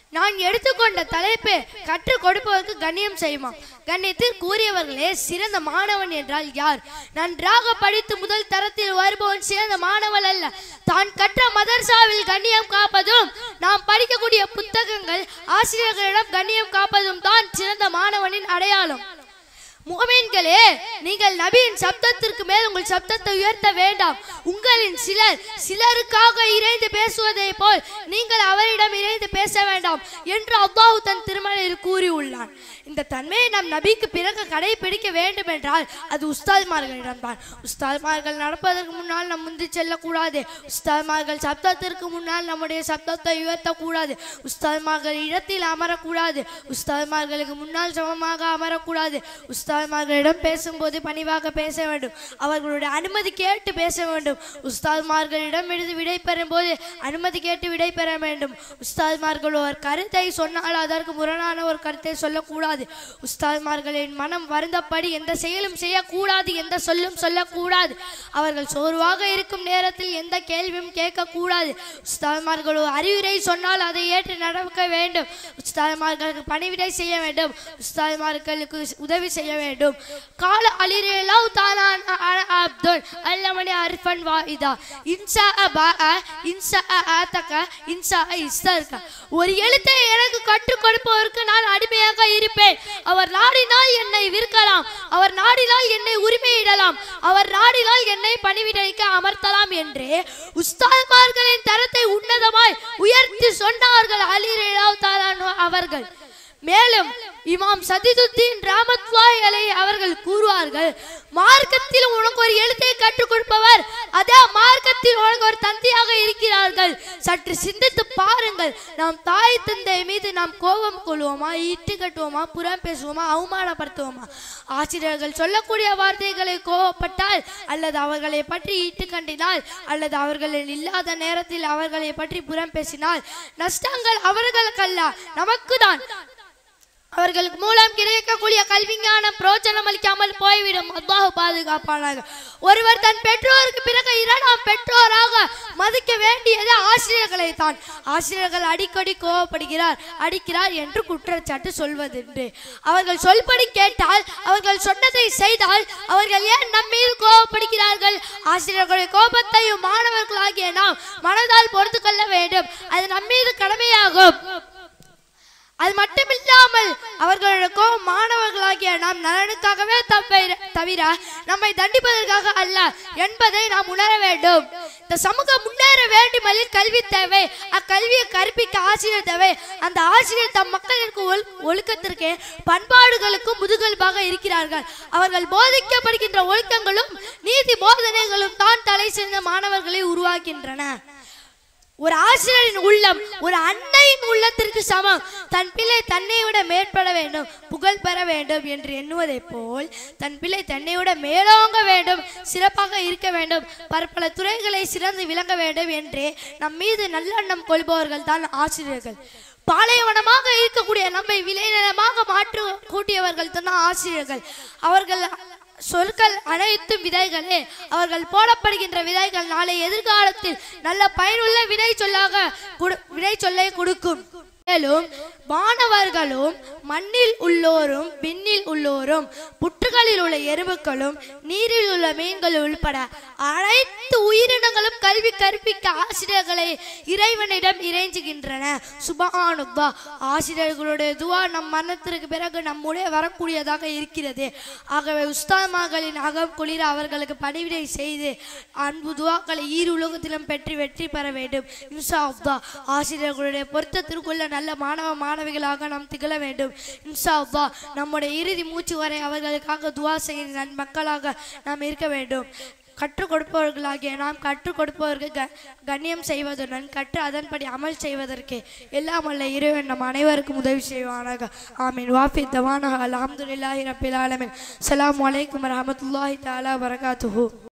நான் எடுத்துக்கொண்ட தலைப்பு கற்றுக் கொடுப்பவருக்கு கண்ணியம் செய்யுமா கண்ணியத்தில் கூறியவர்களே சிறந்த மாணவன் என்றால் யார் நன்றாக படித்து முதல் தரத்தில் வருபவன் சிறந்த மாணவன் அல்ல தான் கற்ற மதர்சாவில் கண்ணியம் காப்பதும் நாம் படிக்கக்கூடிய புத்தகங்கள் ஆசிரியர்களிடம் கண்ணியம் காப்பதும் தான் சிறந்த மாணவனின் அடையாளம் முகமீன்களே நீங்கள் நபியின் சப்தத்திற்கு மேல் உங்கள் சப்தத்தை உயர்த்த வேண்டாம் உங்களின் சிலர் சிலருக்காக இறைந்து பேசுவதை போல் நீங்கள் அவரிடம் இறைந்து பேச வேண்டாம் என்று அல்லாஹ் தன் திருமலையில் கூறியுள்ளான் இந்த தன்மையை நம் நபிக்கு பிறகு கடைபிடிக்க வேண்டும் என்றால் அது உஸ்தாத்மார்களிடம் தான் உஸ்தாத்மார்கள் நடப்பதற்கு முன்னால் நம் முந்தி செல்லக்கூடாது உஸ்தாத்மார்கள் சப்தத்திற்கு முன்னால் நம்முடைய சப்தத்தை உயர்த்தக்கூடாது உஸ்தாத்மார்கள் இடத்தில் அமரக்கூடாது உஸ்தாத்மார்களுக்கு முன்னால் சமமாக அமரக்கூடாது உஸ்தாத்மார்களிடம் பேசும்போது பணிவாக பேச வேண்டும் அவர்களுடைய அனுமதி கேட்டு பேச வேண்டும் உஸ்தாத்மார்களிடம் இருந்து விடை பெறும்போது அனுமதி கேட்டு விடை பெற வேண்டும் உஸ்தாத்மார்கள் ஒரு கருத்தை சொன்னால் அதற்கு முரணான ஒரு கருத்தை சொல்லக்கூடாது உஸ்தாத்மார்களின் மனம் வருந்தபடி எந்த செயலும் செய்யக்கூடாது எந்த சொல்லும் சொல்லக்கூடாது அவர்கள் சோர்வாக இருக்கும் நேரத்தில் எந்த கேள்வியும் கேட்கக்கூடாது உஸ்தாத்மார்கள் ஒரு அறிவுரை சொன்னால் அதை ஏற்று நடக்க வேண்டும் உஸ்தாத்மார்களுக்கு பணிவிடை செய்ய வேண்டும் உஸ்தாத்மார்களுக்கு உதவி செய்ய வேண்டும் கால அலிரேலாவ் தாலான் அப்துல் அல்லமணி அர்ஃபன் வாயிதா இன்சா அபா இன்சா ஆத்தக இன்சா இஸ்தர்க ஒரு எழுத்தை எனக்கு கற்றுக் கொடுப்பவருக்கு நான் அடிமையாக இருப்பேன் அவர் நாடினால் என்னை விற்கலாம் அவர் நாடினால் என்னை உரிமையிடலாம் அவர் நாடினால் என்னை பணிவிடைக்க அமர்த்தலாம் என்று உஸ்தாத்மார்களின் தரத்தை உன்னதமாய் உயர்த்தி சொன்னார்கள் அலி ரலியல்லாஹு தஆலா அன்ஹு அவர்கள் மேலும் இமாம் சதிதுத்தீன் ராமத்வாய் அலை அவர்கள் கூறுவார்கள் மார்க்கத்தில் உனக்கு ஒரு எழுத்தை கற்றுக் கொடுப்பவர் அதே மார்க்கத்தில் உனக்கு ஒரு தந்தையாக இருக்கிறார்கள் சற்று சிந்தித்து பாருங்கள் நாம் தாய் தந்தை மீது நாம் கோபம் கொள்வோமா இட்டு கட்டுவோமா புறம் பேசுவோமா அவமானப்படுத்துவோமா ஆசிரியர்கள் சொல்லக்கூடிய வார்த்தைகளை கோவப்பட்டால் அல்லது அவர்களை பற்றி இட்டு கண்டினால் அல்லது அவர்களில் இல்லாத நேரத்தில் அவர்களை பற்றி புறம் பேசினால் நஷ்டங்கள் அவர்களுக்கல்ல நமக்குதான் அவர்களுக்கு மூலம் கிடைக்கக்கூடிய கல்விஞானம் பிரோஜனம் அளிக்காமல் போய்விடும் அல்லாஹ் பாதுகாப்பானாக ஒருவர் தன் பெற்றோருக்கு பிறகு இரண்டாம் பெற்றோராக மதிக்க வேண்டியது ஆசிரியர்களை தான் ஆசிரியர்கள் அடிக்கடி கோவப்படுகிறார் அடிக்கிறார் என்று குற்றச்சாட்டு சொல்வதுண்டு அவர்கள் சொல்படி கேட்டால் அவர்கள் சொன்னதை செய்தால் அவர்கள் ஏன் நம் மீது கோவப்படுகிறார்கள் ஆசிரியர்களுடைய கோபத்தையும் மாணவர்களாகிய நாம் மனதால் பொறுத்து கொள்ள வேண்டும் அது நம் மீது கடமையாகும் அது மட்டுமில்லாமல் அவர்களுடைய கோபம் மாணவர்களாகிய நாம் நலனுக்காகவே தவிர தவிர நம்மை தண்டிப்பதற்காக அல்ல என்பதை நாம் உணர வேண்டும் இந்த சமூகம் முன்னேற வேண்டுமெனில் கல்வி தேவை அக்கல்வியை கற்பிக்க ஆசிரியர் தேவை அந்த ஆசிரியர் தம் மக்களிற்கு ஒழு- ஒழுக்கத்திற்கு பண்பாடுகளுக்கும் முதுகெலும்பாக இருக்கிறார்கள் அவர்கள் போதிக்கப்படுகின்ற ஒழுக்கங்களும் நீதி போதனைகளும் தான் தலை சிறந்த மாணவர்களை உருவாக்கின்றன ஒரு ஆசிரியரின் உள்ளம் ஒரு அன்னையின் உள்ளத்திற்கு சமம் தன் பிள்ளை தன்னை விட மேற்பட வேண்டும் புகழ் பெற வேண்டும் என்று எண்ணுவதைப் போல் தன் பிள்ளை தன்னை விட மேலோங்க வேண்டும் சிறப்பாக இருக்க வேண்டும் பற்பல துறைகளை சிறந்து விளங்க வேண்டும் என்று நம் மீது நல்லெண்ணம் கொள்பவர்கள் தான் ஆசிரியர்கள் பாலைவனமாக இருக்கக்கூடிய நம்மை விளைநிலமாக மாற்று கூட்டியவர்கள் தான் ஆசிரியர்கள் அவர்கள் சொற்கள் அனைத்தும் விதைகளே அவர்கள் போடப்படுகின்ற விதைகள் நாளை எதிர்காலத்தில் நல்ல பயனுள்ள வினை சொல்லாக குடு- வினை சொல்லை கொடுக்கும் மேலும் மாணவர்களும் மண்ணில் உள்ளோரும் விண்ணில் உள்ளோரும் புற்றுகளில் உள்ள எறும்புகளும் நீரில் உள்ள மீன்கள் உள்பட அனைத்து உயிரினங்களும் கல்வி கற்பிக்க ஆசிரியர்களை இறைவனிடம் இறைஞ்சுகின்றன சுபஹானுல்லா ஆசிரியர்களுடைய துவா நம் மரணத்திற்கு பிறகு நம்முடைய வரக்கூடியதாக இருக்கிறது ஆகவே உஸ்தாமார்களின் அகம் குளிர அவர்களுக்கு பணிவிடை செய்து அன்பு துவாக்களை ஈர் உலகத்திலும் பெற்று வெற்றி பெற வேண்டும் இன்ஷா அல்லாஹ் ஆசிரியர்களுடைய பொருத்தத்திற்குள்ள நல்ல மாணவ மாணவிகளாக நாம் திகழ வேண்டும் இன்ஷா அல்லாஹ் நம்முடைய இறுதி மூச்சு வரை அவர்களுக்காக துவா செய்கிற நன்மக்களாக நாம் இருக்க வேண்டும் கற்றுக் கொடுப்பவர்களாகிய நாம் கற்றுக் கொடுப்பவர்கள் க கண்ணியம் செய்வதுடன் கற்று அதன்படி அமல் செய்வதற்கு எல்லாம் வல்ல இறைவன் நம் அனைவருக்கும் உதவி செய்வானாக ஆமீன் வாஃபி தவானா அல்ஹம்துலில்லாஹி ரப்பில் ஆலமீன் அஸ்ஸலாமு அலைக்கும் வரஹ்மத்துல்லாஹி தஆலா வரகாத்துஹு